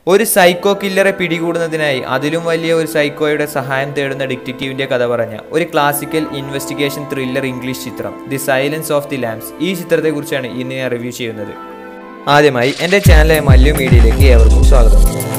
ഒരു സൈക്കോ കില്ലറെ പിടികൂടുന്നതിനായി അതിലും വലിയ ഒരു സൈക്കോയുടെ സഹായം തേടുന്ന ഡിറ്റക്റ്റീവിന്റെ കഥ പറഞ്ഞ ഒരു ക്ലാസിക്കൽ ഇൻവെസ്റ്റിഗേഷൻ ത്രില്ലർ ഇംഗ്ലീഷ് ചിത്രം The Silence of the Lambs ഈ ചിത്രത്തെക്കുറിച്ചാണ് ഇന്ന് ഞാൻ റിവ്യൂ ചെയ്യുന്നത് ആദ്യമായി എൻ്റെ ചാനലായ മല്ലു മീഡിയയിലേക്ക് ഏവർക്കും സ്വാഗതം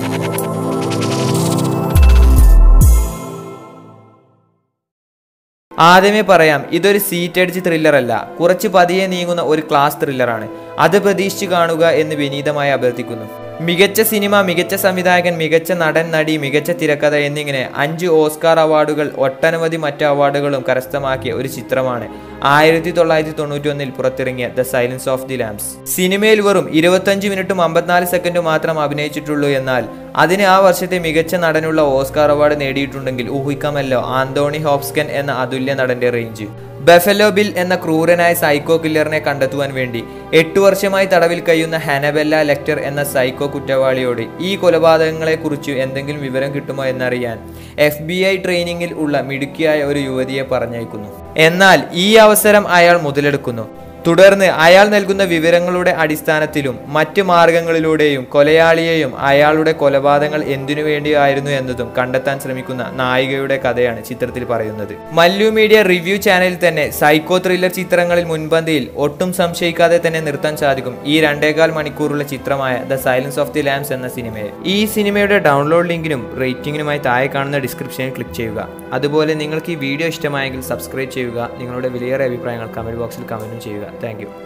ആദ്യമേ പറയാം ഇതൊരു സീറ്റ് അടിച്ച് ത്രില്ലർ അല്ല കുറച്ച് പതിയെ നീങ്ങുന്ന ഒരു ക്ലാസ് ത്രില്ലറാണ് അത് പ്രതീക്ഷിച്ചു കാണുക എന്ന് വിനീതമായി അഭ്യർത്ഥിക്കുന്നു മികച്ച സിനിമ മികച്ച സംവിധായകൻ മികച്ച നടൻ നടി മികച്ച തിരക്കഥ എന്നിങ്ങനെ അഞ്ച് ഓസ്കാർ അവാർഡുകൾ ഒട്ടനവധി മറ്റ് അവാർഡുകളും കരസ്ഥമാക്കിയ ഒരു ചിത്രമാണ് ആയിരത്തി തൊള്ളായിരത്തി തൊണ്ണൂറ്റി ഒന്നിൽ പുറത്തിറങ്ങിയ The Silence of the Lambs സിനിമയിൽ വെറും ഇരുപത്തഞ്ച് മിനിറ്റും അമ്പത്തിനാല് സെക്കൻഡും മാത്രം അഭിനയിച്ചിട്ടുള്ളൂ എന്നാൽ അതിന് ആ വർഷത്തെ മികച്ച നടനുള്ള ഓസ്കാർ അവാർഡ് നേടിയിട്ടുണ്ടെങ്കിൽ ഊഹിക്കാമല്ലോ ആന്തോണി ഹോപ്സ്കൻ എന്ന അതുല്യ നടന്റെ റേഞ്ച് ബെഫലോ ബിൽ എന്ന ക്രൂരനായ സൈക്കോ കില്ലറിനെ കണ്ടെത്തുവാൻ വേണ്ടി എട്ടു വർഷമായി തടവിൽ കഴിയുന്ന ഹനബെല്ല ലെക്ടർ എന്ന സൈക്കോ കുറ്റവാളിയോട് ഈ കൊലപാതകങ്ങളെക്കുറിച്ച് എന്തെങ്കിലും വിവരം കിട്ടുമോ എന്നറിയാൻ എഫ് ബി ഐ ട്രെയിനിങ്ങിൽ ഉള്ള മിടുക്കിയായ ഒരു യുവതിയെ പറഞ്ഞയക്കുന്നു എന്നാൽ ഈ അവസരം അയാൾ മുതലെടുക്കുന്നു തുടർന്ന് അയാൾ നൽകുന്ന വിവരങ്ങളുടെ അടിസ്ഥാനത്തിലും മറ്റ് മാർഗങ്ങളിലൂടെയും കൊലയാളിയെയും അയാളുടെ കൊലപാതകങ്ങൾ എന്തിനു വേണ്ടിയായിരുന്നു എന്നതും കണ്ടെത്താൻ ശ്രമിക്കുന്ന നായികയുടെ കഥയാണ് ചിത്രത്തിൽ പറയുന്നത് മല്ലു മീഡിയ റിവ്യൂ ചാനലിൽ തന്നെ സൈക്കോ ത്രില്ലർ ചിത്രങ്ങളിൽ മുൻപന്തിയിൽ ഒട്ടും സംശയിക്കാതെ തന്നെ നിർത്താൻ സാധിക്കും ഈ രണ്ടേകാൽ മണിക്കൂറുള്ള ചിത്രമായ The Silence of the Lambs എന്ന സിനിമയെ ഈ സിനിമയുടെ ഡൗൺലോഡ് ലിങ്കിനും റേറ്റിംഗിനുമായി താഴെ കാണുന്ന ഡിസ്ക്രിപ്ഷനിൽ ക്ലിക്ക് ചെയ്യുക അതുപോലെ നിങ്ങൾക്ക് ഈ വീഡിയോ ഇഷ്ടമായെങ്കിൽ സബ്സ്ക്രൈബ് ചെയ്യുക നിങ്ങളുടെ വിലയേറെ അഭിപ്രായങ്ങൾ കമന്റ് ബോക്സിൽ കമന്റും ചെയ്യുക താങ്ക്